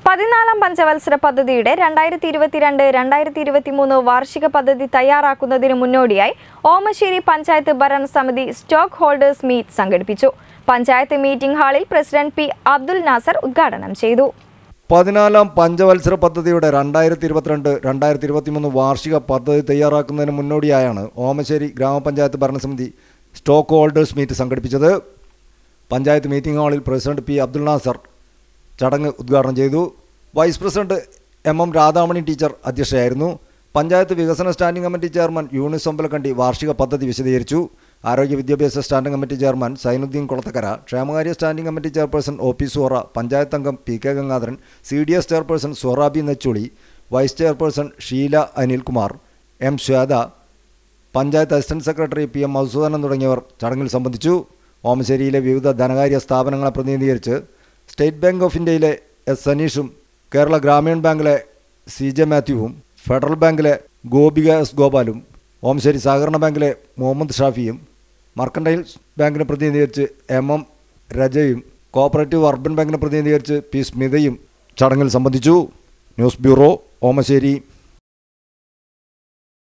പതിനാലാം പഞ്ചവത്സര പദ്ധതിയുടെ രണ്ടായിരത്തി ഇരുപത്തിരണ്ട് രണ്ടായിരത്തി ഇരുപത്തിമൂന്ന് വാർഷിക പദ്ധതി തയ്യാറാക്കുന്നതിന് മുന്നോടിയായി ഓമശ്ശേരി പഞ്ചായത്ത് ഭരണസമിതി സ്റ്റോക്ക് ഹോൾഡേഴ്സ് മീറ്റ് സംഘടിപ്പിച്ചു പഞ്ചായത്ത് മീറ്റിംഗ് ഹാളിൽ പ്രസിഡന്റ് പി അബ്ദുൽ നാസർ ഉദ്ഘാടനം ചെയ്തു പതിനാലാം പഞ്ചവത്സര പദ്ധതിയുടെ രണ്ടായിരത്തി ഇരുപത്തിരണ്ട് രണ്ടായിരത്തി ഇരുപത്തിമൂന്ന് വാർഷിക പദ്ധതി തയ്യാറാക്കുന്നതിന് മുന്നോടിയായാണ് ഓമശ്ശേരി ഗ്രാമപഞ്ചായത്ത് ഭരണസമിതി സ്റ്റോക്ക് ഹോൾഡേഴ്സ് മീറ്റ് സംഘടിപ്പിച്ചത് പഞ്ചായത്ത് മീറ്റിംഗ് ഹാളിൽ പ്രസിഡന്റ് പി അബ്ദുൽ നാസർ ചടങ്ങ് ഉദ്ഘാടനം ചെയ്തു vice president M M Radhamani teacher അധ്യക്ഷയായിരുന്നു പഞ്ചായത്ത് വികസന സ്റ്റാൻഡിംഗ് കമ്മിറ്റി ചെയർമാൻ യൂണിസ് ഒമ്പലക്കണ്ടി വാർഷിക പദ്ധതി വിശദീകരിച്ചു ആരോഗ്യ വിദ്യാഭ്യാസ standing committee chairman Zainuddin Kulathakkara ക്ഷേമകാര്യ standing committee chairperson O P Sora panchayat അംഗം P K Gangadharan C D S chairperson Sorabi Nechuli vice chairperson Sheela Anilkumar M Shweta panchayat assistant secretary P M Madhusoodanan തുടങ്ങിയവർ ചടങ്ങിൽ സംബന്ധിച്ചു ഓമശ്ശേരിയിലെ വിവിധ ധനകാര്യ സ്ഥാപനങ്ങളെ പ്രതിനിധീകരിച്ച് സ്റ്റേറ്റ് ബാങ്ക് ഓഫ് ഇന്ത്യയിലെ എസ് സനീഷും കേരള ഗ്രാമീൺ ബാങ്കിലെ സി ജെ മാത്യുവും ഫെഡറൽ ബാങ്കിലെ ഗോപിക എസ് ഗോപാലും ഓമശ്ശേരി സഹകരണ ബാങ്കിലെ മുഹമ്മദ് ഷാഫിയും മർക്കൻഡൈൽ ബാങ്കിനെ പ്രതിനിധീകരിച്ച് എം എം രജയും കോപ്പറേറ്റീവ് അർബൻ ബാങ്കിനെ പ്രതിനിധീകരിച്ച് പി സ്മിതയും ചടങ്ങിൽ സംബന്ധിച്ചു ന്യൂസ് ബ്യൂറോ ഓമശ്ശേരി